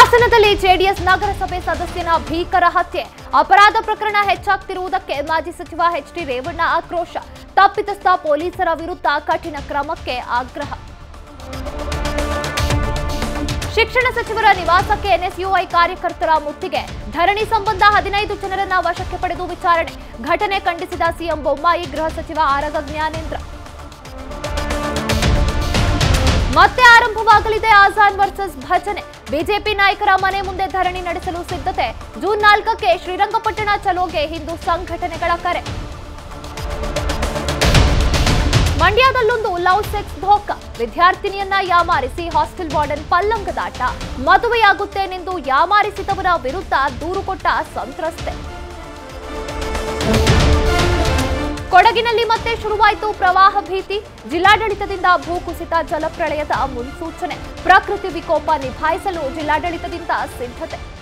ಹಾಸನದಲ್ಲಿ ಜೆಡಿಎಸ್ ನಗರಸಭೆ ಸದಸ್ಯನ ಭೀಕರ ಹತ್ಯೆ ಅಪರಾಧ ಪ್ರಕರಣ ಹೆಚ್ಚಾಗ್ತಿರುವುದಕ್ಕೆ ಮಾಜಿ ಸಚಿವ ಎಚ್ ಡಿ ರೇವಣ್ಣ ಆಕ್ರೋಶ ತಪ್ಪಿತಸ್ಥ ಪೊಲೀಸರ ವಿರುದ್ಧ ಕಠಿಣ ಕ್ರಮಕ್ಕೆ ಆಗ್ರಹ ಶಿಕ್ಷಣ ಸಚಿವರ ನಿವಾಸಕ್ಕೆ ಎನ್ಎಸ್ಯುಐ ಕಾರ್ಯಕರ್ತರ ಮುತ್ತಿಗೆ ಧರಣಿ ಸಂಬಂಧ ಹದಿನೈದು ಜನರನ್ನ ವಶಕ್ಕೆ ಪಡೆದು ವಿಚಾರಣೆ ಘಟನೆ ಖಂಡಿಸಿದ ಸಿಎಂ ಬೊಮ್ಮಾಯಿ ಗೃಹ ಸಚಿವ ಆರಗ ಜ್ಞಾನೇಂದ್ರ ಮತ್ತೆ ಆರಂಭವಾಗಲಿದೆ ಆಜಾನ್ ವರ್ಸಸ್ ಭಜನೆ ಬಿಜೆಪಿ ನಾಯಕರ ಮನೆ ಮುಂದೆ ಧರಣಿ ನಡೆಸಲು ಸಿದ್ಧತೆ ಜೂನ್ ನಾಲ್ಕಕ್ಕೆ ಶ್ರೀರಂಗಪಟ್ಟಣ ಚಲೋಗೆ ಹಿಂದೂ ಸಂಘಟನೆಗಳ ಕರೆ ಮಂಡ್ಯದಲ್ಲೊಂದು ಲವ್ ಸೆಕ್ಸ್ ಧೋಕ ವಿದ್ಯಾರ್ಥಿನಿಯನ್ನ ಯಾಮಾರಿಸಿ ಹಾಸ್ಟೆಲ್ ವಾರ್ಡನ್ ಪಲ್ಲಂಗದಾಟ ಮದುವೆಯಾಗುತ್ತೇನೆಂದು ಯಾಮಾರಿಸಿದವರ ವಿರುದ್ಧ ದೂರು ಕೊಟ್ಟ ಸಂತ್ರಸ್ತೆ ಕೊಡಗಿನಲ್ಲಿ ಮತ್ತೆ ಶುರುವಾಯಿತು ಪ್ರವಾಹ ಭೀತಿ ಜಿಲ್ಲಾಡಳಿತದಿಂದ ಭೂಕುಸಿತ ಜಲಪ್ರಳಯದ ಮುನ್ಸೂಚನೆ ಪ್ರಕೃತಿ ವಿಕೋಪ ನಿಭಾಯಿಸಲು ಜಿಲ್ಲಾಡಳಿತದಿಂದ ಸಿದ್ಧತೆ